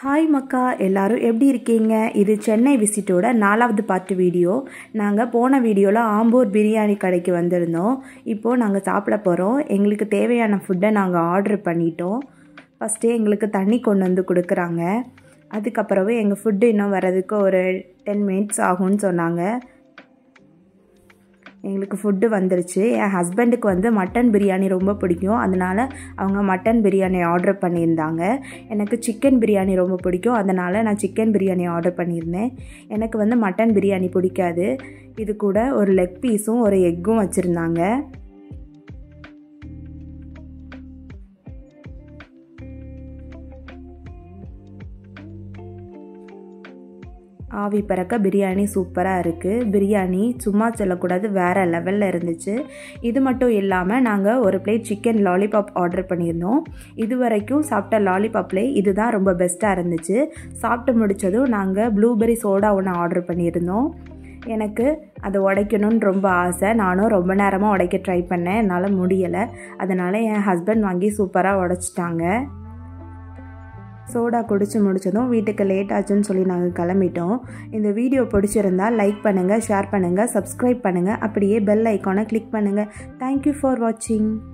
hi மக்கா எல்லாரும் எப்படி இருக்கீங்க இது சென்னை விசிட்டோட நாலாவது பார்ட் வீடியோ நாங்கள் போன வீடியோவில் ஆம்பூர் பிரியாணி கடைக்கு வந்திருந்தோம் இப்போது நாங்கள் சாப்பிட போகிறோம் எங்களுக்கு தேவையான ஃபுட்டை நாங்கள் ஆர்டர் பண்ணிட்டோம் ஃபஸ்ட்டே எங்களுக்கு தண்ணி கொண்டு வந்து கொடுக்குறாங்க அதுக்கப்புறவு எங்கள் ஃபுட்டு இன்னும் வர்றதுக்கு ஒரு டென் மினிட்ஸ் ஆகும்னு சொன்னாங்க எங்களுக்கு ஃபுட்டு வந்துருச்சு என் ஹஸ்பண்டுக்கு வந்து மட்டன் பிரியாணி ரொம்ப பிடிக்கும் அதனால் அவங்க மட்டன் பிரியாணி ஆர்டர் பண்ணியிருந்தாங்க எனக்கு சிக்கன் பிரியாணி ரொம்ப பிடிக்கும் அதனால் நான் சிக்கன் பிரியாணி ஆர்டர் பண்ணியிருந்தேன் எனக்கு வந்து மட்டன் பிரியாணி பிடிக்காது இது கூட ஒரு லெக் பீஸும் ஒரு எக்கும் வச்சுருந்தாங்க ஆவி பறக்க பிரியாணி சூப்பராக இருக்குது பிரியாணி சும்மா சொல்லக்கூடாது வேறு லெவலில் இருந்துச்சு இது மட்டும் இல்லாமல் நாங்கள் ஒரு பிளேட் சிக்கன் லாலிபாப் ஆர்டர் பண்ணியிருந்தோம் இது வரைக்கும் சாப்பிட்ட லாலிபாப்லே இதுதான் ரொம்ப பெஸ்ட்டாக இருந்துச்சு சாப்பிட்டு முடித்ததும் நாங்கள் ப்ளூபெரி சோடா ஒன்று ஆர்டர் பண்ணியிருந்தோம் எனக்கு அதை உடைக்கணும்னு ரொம்ப ஆசை நானும் ரொம்ப நேரமாக உடைக்க ட்ரை பண்ணேன் என்னால் முடியலை அதனால் என் ஹஸ்பண்ட் வாங்கி சூப்பராக உடச்சிட்டாங்க சோடா குடிச்சு முடித்ததும் வீட்டுக்கு லேட் ஆச்சுன்னு சொல்லி நாங்கள் கிளம்பிட்டோம் இந்த வீடியோ பிடிச்சிருந்தா லைக் பண்ணுங்கள் ஷேர் பண்ணுங்கள் சப்ஸ்கிரைப் பண்ணுங்கள் அப்படியே பெல் ஐக்கானை கிளிக் பண்ணுங்கள் தேங்க்யூ ஃபார் வாட்சிங்